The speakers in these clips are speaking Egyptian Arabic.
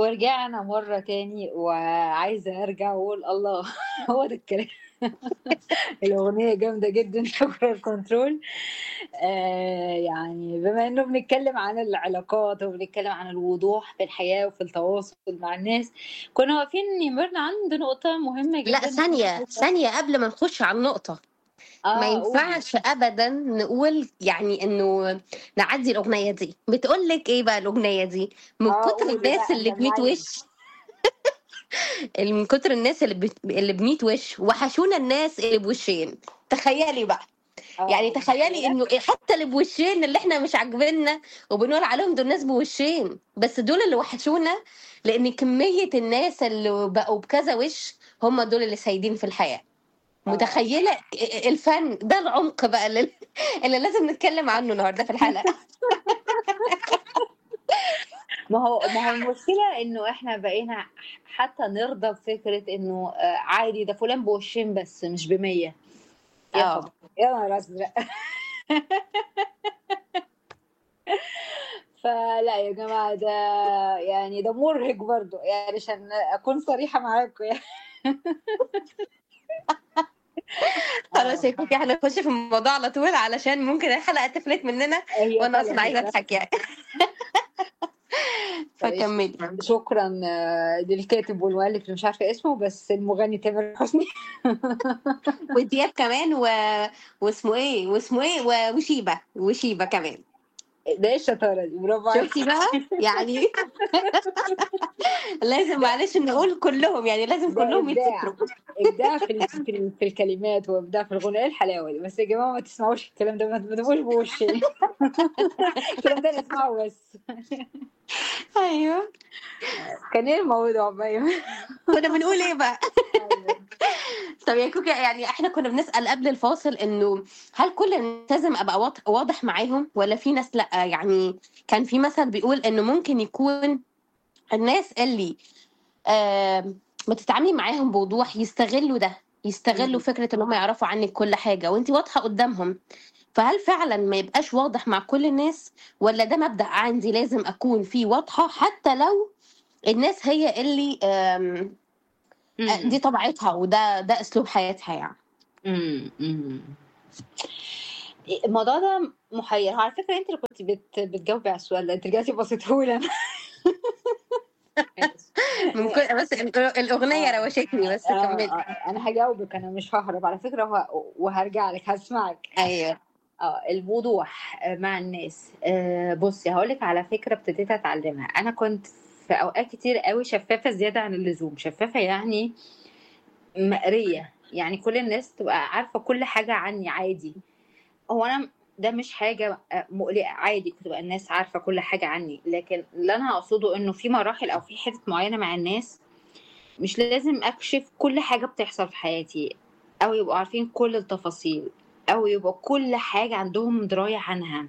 ورجعنا مرة تاني وعايزة أرجع وأقول الله هو ده الكلام الأغنية جامدة جدا شكرا الكنترول آه يعني بما إنه بنتكلم عن العلاقات وبنتكلم عن الوضوح في الحياة وفي التواصل مع الناس كنا واقفين يمرنا عند نقطة مهمة جدا لا ثانية ثانية قبل ما نخش على النقطة ما اه قولي ينفعش ابدا نقول يعني انه نعدي الاغنيه دي بتقول لك ايه بقى الاغنيه دي من اه كتر قولي الناس بقى اللي بميت سمعيني وش من كتر الناس اللي بت... اللي بميت وش وحشونا الناس اللي بوشين تخيلي بقى يعني اه تخيلي متخيلة انه إيه حتى اللي بوشين اللي احنا مش عاجبيننا وبنقول عليهم دول ناس بوشين بس دول اللي وحشونا لان كميه الناس اللي بقوا بكذا وش هم دول اللي سايدين في الحياه اه متخيله الفن ده العمق بقى اللي, اللي لازم نتكلم عنه النهارده في الحلقه ما هو ما هو المشكلة إنه إحنا بقينا حتى نرضى بفكرة إنه آه، عادي ده فلان بوشين بس مش بمية يا اه خبر يا نهار أزرق فلا يا جماعة ده يعني ده مرهق برضو يعني عشان أكون صريحة معاكم يعني خلاص اه يا كوكي احنا نخش في الموضوع على طول علشان ممكن الحلقه تفلت مننا هي وانا فعلا اصلا عايزه كده اضحك يعني معلش فكملي شكرا آه، للكاتب والمؤلف اللي مش عارفة اسمه بس المغني تامر حسني ودياب كمان و... واسمه ايه واسمه ايه و... وشيبه وشيبه كمان ده ايه الشطارة دي برافو عليك شفتي بقى يعني لازم معلش نقول كلهم يعني لازم ده كلهم إبداع يتذكروا ابداع في ال- في, ال- في الكلمات وابداع في الغنى ايه الحلاوه دي بس يا جماعه ما تسمعوش الكلام ده ما تبقوش بوشي الكلام ده نسمعه بس ايوه كان ايه الموضوع بقى كنا بنقول ايه بقى أيوة. طب يا كوكا يعني احنا كنا بنسأل قبل الفاصل انه هل كل الناس لازم ابقى واضح واضح معاهم ولا في ناس لا يعني كان في مثل بيقول انه ممكن يكون الناس اللي آه بتتعاملي معاهم بوضوح يستغلوا ده يستغلوا مم. فكرة ان هم يعرفوا عنك كل حاجة وانت واضحة قدامهم فهل فعلا ما يبقاش واضح مع كل الناس ولا ده مبدأ عندي لازم اكون فيه واضحة حتى لو الناس هي اللي آم، آه، دي مم. طبيعتها وده ده اسلوب حياتها يعني مم. مم. الموضوع ده محير على فكره انت اللي كنت بت... بتجاوبي على السؤال ده انت رجعتي بصيتهولي انا من كل بس ال- الاغنيه اه روشتني بس اه كملي آه، انا هجاوبك انا مش ههرب على فكره وه... وهرجع لك هسمعك ايوه اه الوضوح آه، مع الناس آه، بصي هقولك على فكرة ابتديت اتعلمها انا كنت في اوقات كتير قوي شفافة زيادة عن اللزوم شفافة يعني مقرية يعني كل الناس تبقى عارفة كل حاجة عني عادي هو انا ده مش حاجة آه، مقلقة عادي تبقى الناس عارفة كل حاجة عني لكن اللي انا اقصده انه في مراحل او في حتت معينة مع الناس مش لازم اكشف كل حاجة بتحصل في حياتي او يبقوا عارفين كل التفاصيل او يبقى كل حاجة عندهم دراية عنها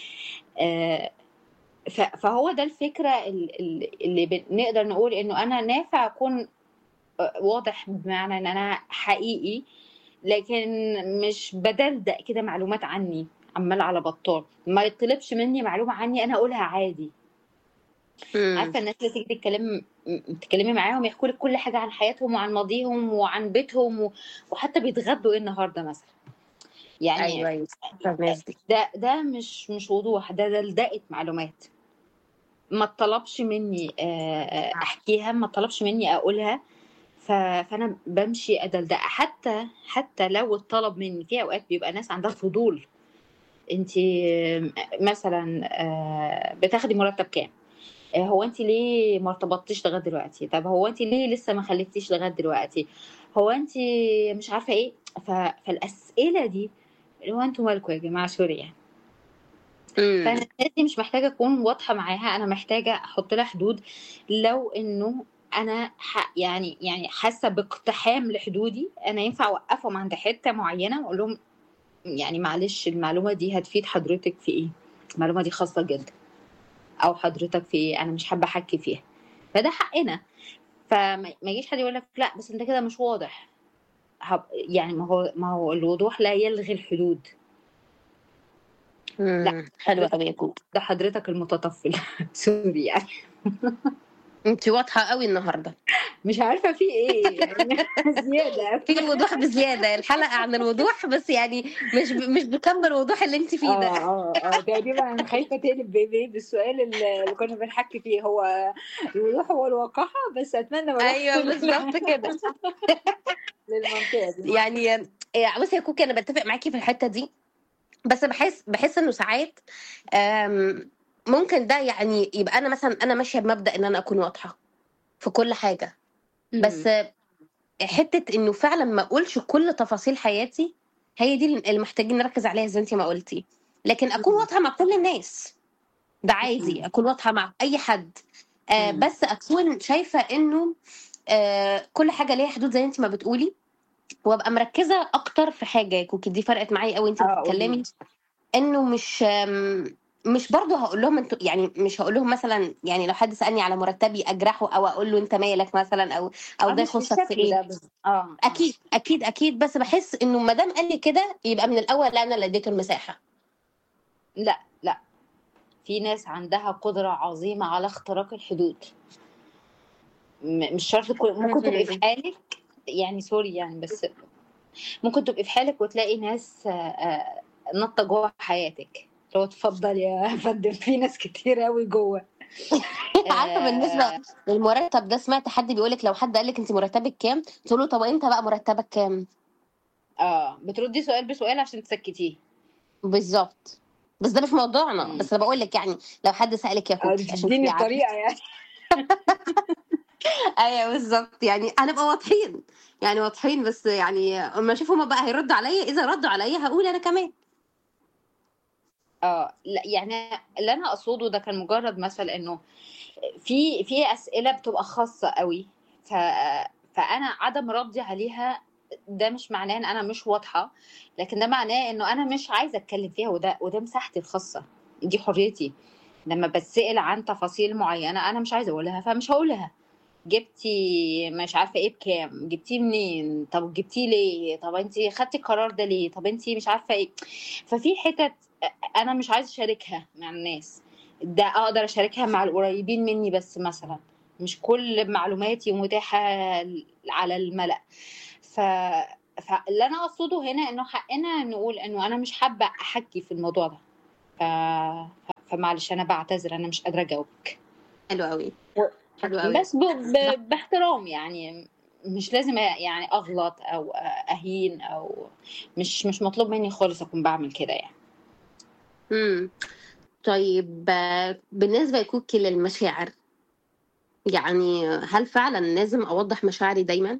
آه، ف- فهو ده الفكرة ال- ال- اللي بنقدر نقول انه انا نافع اكون آه، واضح بمعنى ان انا حقيقي لكن مش بدلدق كده معلومات عني عمال على بطال ما يطلبش مني معلومة عني انا اقولها عادي امم عارفة الناس اللي تيجي تتكلم تتكلمي معاهم يحكوا لك كل حاجة عن حياتهم وعن ماضيهم وعن بيتهم و... وحتى بيتغدوا ايه النهاردة مثلا يعني ايوه ايوه الناس دي ده ده مش مش وضوح ده دلدقة معلومات ما طلبش مني آه، آه، احكيها ما طلبش مني اقولها ف- فانا بمشي ادلدقها حتى حتى لو الطلب مني في اوقات بيبقى ناس عندها فضول انت مثلا آه، بتاخدي مرتب كام آه، هو انت ليه ما ارتبطتيش لغايه دلوقتي طب هو انت ليه لسه ما خلفتيش لغايه دلوقتي هو انت مش عارفه ايه ف... فالاسئله دي اللي هو انتوا مالكم يا جماعه سوري يعني امم فانا الناس دي مش محتاجه اكون واضحه معاها انا محتاجه احط لها حدود لو انه انا ح... يعني يعني حاسه باقتحام لحدودي انا ينفع اوقفهم عند حته معينه واقول لهم يعني معلش المعلومه دي هتفيد حضرتك في ايه المعلومه دي خاصه جدا او حضرتك في ايه انا مش حابه احكي فيها فده حقنا فما ما يجيش حد يقول لك لا بس انت كده مش واضح هب... يعني ما هو ما هو الوضوح لا يلغي الحدود لا امم حلوه حضرتك قوي يا كوكي ده حضرتك المتطفل سوري يعني انت واضحه قوي النهارده مش عارفه في ايه يعني زياده في الوضوح بزياده الحلقه عن الوضوح بس يعني مش ب... مش بكم الوضوح اللي انت فيه اه ده اه اه تقريبا انا خايفه تقلب بايه بالسؤال اللي اللي كنا بنحكي فيه هو الوضوح هو الوقاحه بس اتمنى ما اروحش ايوه بالظبط كده للمنطقه دي يعني يعني بصي يا كوكي انا بتفق معاكي في الحته دي بس بحس بحس انه ساعات آم، ممكن ده يعني يبقى انا مثلا انا ماشيه بمبدا ان انا اكون واضحه في كل حاجه بس مم. حته انه فعلا ما اقولش كل تفاصيل حياتي هي دي اللي محتاجين نركز عليها زي انت ما قلتي لكن اكون مم. واضحه مع كل الناس ده عادي مم. اكون واضحه مع اي حد آه مم. بس اكون شايفه انه آه كل حاجه ليها حدود زي انت ما بتقولي وابقى مركزه اكتر في حاجه يا كوكي دي فرقت معايا قوي انت اه قولي بتتكلمي انه مش آم، مش برضه هقول لهم انتوا يعني مش هقول لهم مثلا يعني لو حد سالني على مرتبي اجرحه او اقول له انت مالك مثلا او او اه ده مش يخصك في بالشكل ايه ده بس اه اه اكيد اكيد اكيد بس بحس انه ما دام قال لي كده يبقى من الاول انا اللي اديته المساحه لا لا في ناس عندها قدرة عظيمة على اختراق الحدود م- مش شرط كل... ممكن تبقي في حالك يعني سوري يعني بس ممكن تبقي في حالك وتلاقي ناس آه، آه، نطة جوه حياتك لو اتفضل يا فندم في ناس كتير قوي جوه عارفه بالنسبه آه، للمرتب ده سمعت حد بيقول لك لو حد قال لك انت مرتبك كام تقول له طب انت بقى مرتبك كام اه بتردي سؤال بسؤال عشان تسكتيه بالظبط بس ده مش موضوعنا مم. بس انا بقول لك يعني لو حد سالك يا اه كوكي عشان تديني تبقي عارفه الطريقة يعني ايوه بالظبط يعني هنبقى واضحين يعني واضحين بس يعني اما اشوف هما بقى هيردوا عليا اذا ردوا عليا هقول انا كمان اه لا يعني اللي انا اقصده ده كان مجرد مثل انه في في اسئله بتبقى خاصه قوي ف فانا عدم ردي عليها ده مش معناه ان انا مش واضحه لكن ده معناه انه انا مش عايزه اتكلم فيها وده وده مساحتي الخاصه دي حريتي لما بتسال عن تفاصيل معينه انا مش عايزه اقولها فمش هقولها جبتي مش عارفه ايه بكام جبتيه منين طب جبتيه ليه طب انت خدتي القرار ده ليه طب انت مش عارفه ايه ففي حتت انا مش عايزه اشاركها مع الناس ده اقدر اشاركها مع القريبين مني بس مثلا مش كل معلوماتي متاحه على الملأ ف فاللي انا اقصده هنا انه حقنا نقول انه انا مش حابه احكي في الموضوع ده ف... ف- فمعلش انا بعتذر انا مش قادره اجاوبك حلو قوي و- حلو قوي بس ب... ب... باحترام يعني مش لازم يعني اغلط او اهين او مش مش مطلوب مني خالص اكون بعمل كده يعني امم طيب آه، بالنسبه يا كوكي للمشاعر يعني هل فعلا لازم اوضح مشاعري دايما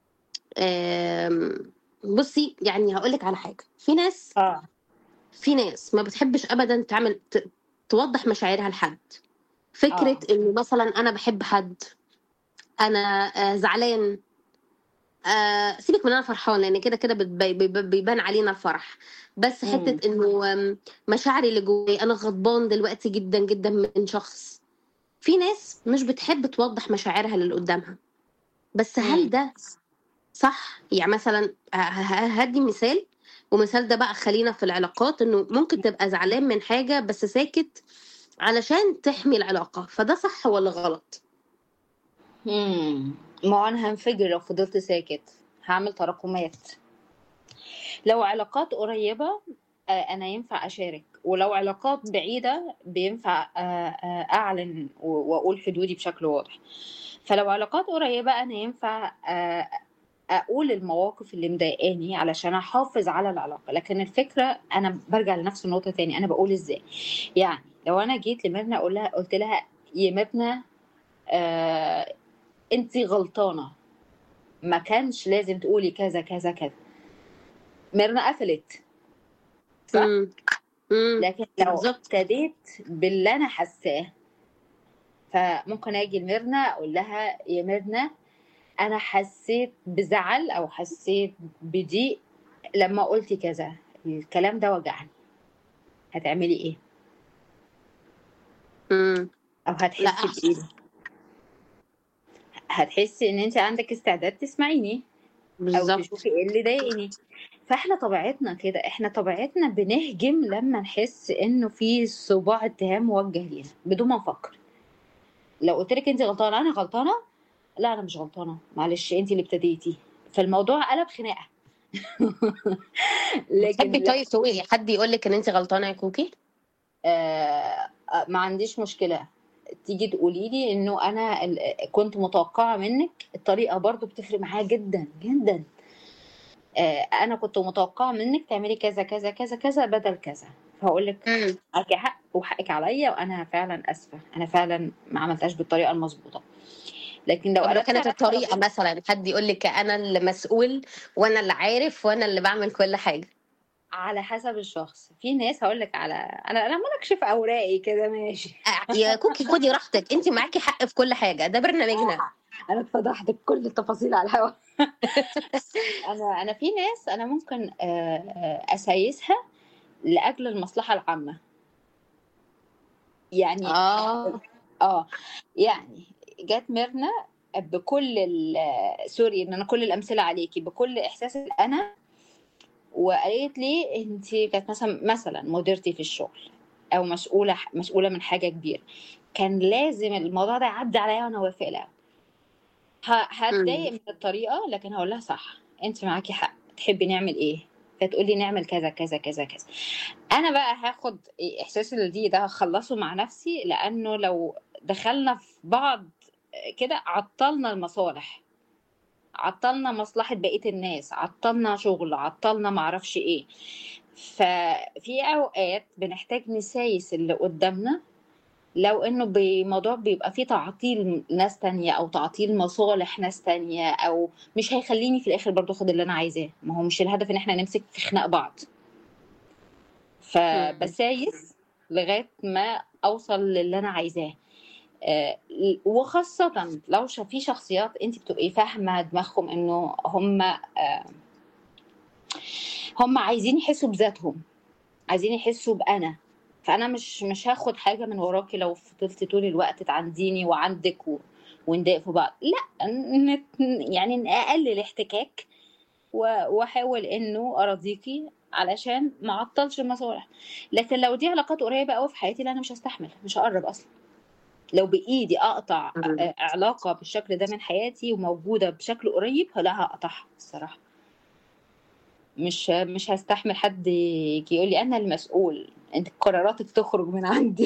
آم، بصي يعني هقول لك على حاجه في ناس اه في ناس ما بتحبش ابدا تعمل ت- توضح مشاعرها لحد فكره اه انه مثلا انا بحب حد انا آه، زعلان آه، سيبك من انا فرحان لان كده كده بتبي- بيب- بيبان علينا الفرح بس امم حته انه آم، مشاعري اللي جوايا انا غضبان دلوقتي جدا جدا من شخص في ناس مش بتحب توضح مشاعرها للي قدامها بس هل امم ده صح يعني مثلا ه- ه- هدي مثال ومثال ده بقى خلينا في العلاقات انه ممكن تبقى زعلان من حاجة بس ساكت علشان تحمي العلاقة فده صح ولا غلط امم ما هو انا هنفجر لو فضلت ساكت هعمل تراكمات لو علاقات قريبة آه، انا ينفع اشارك ولو علاقات بعيدة بينفع آه، آه، اعلن و- واقول حدودي بشكل واضح فلو علاقات قريبة انا ينفع آه، اقول المواقف اللي مضايقاني علشان احافظ على العلاقة لكن الفكرة انا برجع لنفس النقطة تاني انا بقول ازاي يعني لو انا جيت لميرنا اقول لها قلت لها يا ميرنا آه انت غلطانة ما كانش لازم تقولي كذا كذا كذا ميرنا قفلت صح امم امم لكن لو بالظبط ابتديت باللي انا حاساه فممكن اجي لميرنا اقول لها يا ميرنا انا حسيت بزعل او حسيت بضيق لما قلتي كذا الكلام ده وجعني هتعملي ايه امم او لا هتحسي احسن بايه هتحسي ان انت عندك استعداد تسمعيني او بالظبط تشوفي ايه اللي ضايقني فاحنا طبيعتنا كده احنا طبيعتنا بنهجم لما نحس انه في صباع اتهام موجه لينا بدون ما نفكر لو قلت لك انت غلطانه انا غلطانه لا انا مش غلطانه معلش انت اللي ابتديتي فالموضوع قلب خناقه لكن تحبي لا طيب تقولي حد يقول لك ان انت غلطانه يا كوكي آه ما عنديش مشكله تيجي تقولي لي انه انا ال- كنت متوقعه منك الطريقه برضو بتفرق معايا جدا جدا آه انا كنت متوقعه منك تعملي كذا كذا كذا كذا بدل كذا فهقول لك امم معاكي حق وحقك عليا وانا فعلا اسفه انا فعلا ما عملتهاش بالطريقه المظبوطه لكن لو طب لو قلبت كانت على الطريقه مثلا حد يقول لك انا اللي مسؤول وانا اللي عارف وانا اللي بعمل كل حاجه على حسب الشخص في ناس هقول لك على انا انا منكشف اوراقي كده ماشي آه، يا كوكي خدي راحتك انت معاكي حق في كل حاجه ده برنامجنا انا اتفضحت بكل التفاصيل على الهوا انا انا في ناس انا ممكن آه، آه، اسايسها لاجل المصلحه العامه يعني اه اه يعني جت ميرنا بكل ال- سوري ان انا كل الامثله عليكي بكل احساس انا وقالت لي انت كانت مثلا مثلا مديرتي في الشغل او مسؤوله مسؤوله من حاجه كبيره كان لازم الموضوع ده يعدي عليا وانا اوافق لها ه- هتضايق من الطريقه لكن هقول لها صح انت معاكي حق تحبي نعمل ايه فتقولي نعمل كذا كذا كذا كذا انا بقى هاخد احساس اللي دي ده هخلصه مع نفسي لانه لو دخلنا في بعض كده عطلنا المصالح عطلنا مصلحة بقية الناس عطلنا شغل عطلنا معرفش ايه ففي اوقات بنحتاج نسايس اللي قدامنا لو انه بموضوع بيبقى فيه تعطيل ناس تانية او تعطيل مصالح ناس تانية او مش هيخليني في الاخر برضو اخد اللي انا عايزاه ما هو مش الهدف ان احنا نمسك في خناق بعض مم. فبسايس لغاية ما اوصل للي انا عايزاه آه، وخاصة لو ش- في شخصيات انت بتبقي فاهمة دماغهم انه هم آه، هم عايزين يحسوا بذاتهم عايزين يحسوا بأنا فأنا مش مش هاخد حاجة من وراكي لو فضلتي طول الوقت تعنديني وعندك و... ونضايق في بعض لا نت... يعني نقلل احتكاك و... واحاول انه اراضيكي علشان ما اعطلش المصالح لكن لو دي علاقات قريبة قوي في حياتي لا انا مش هستحمل مش هقرب اصلا لو بايدي اقطع مم. آه، علاقة بالشكل ده من حياتي وموجودة بشكل قريب لا هقطعها الصراحة مش مش هستحمل حد يجي يقول لي انا المسؤول انت قراراتك تخرج من عندي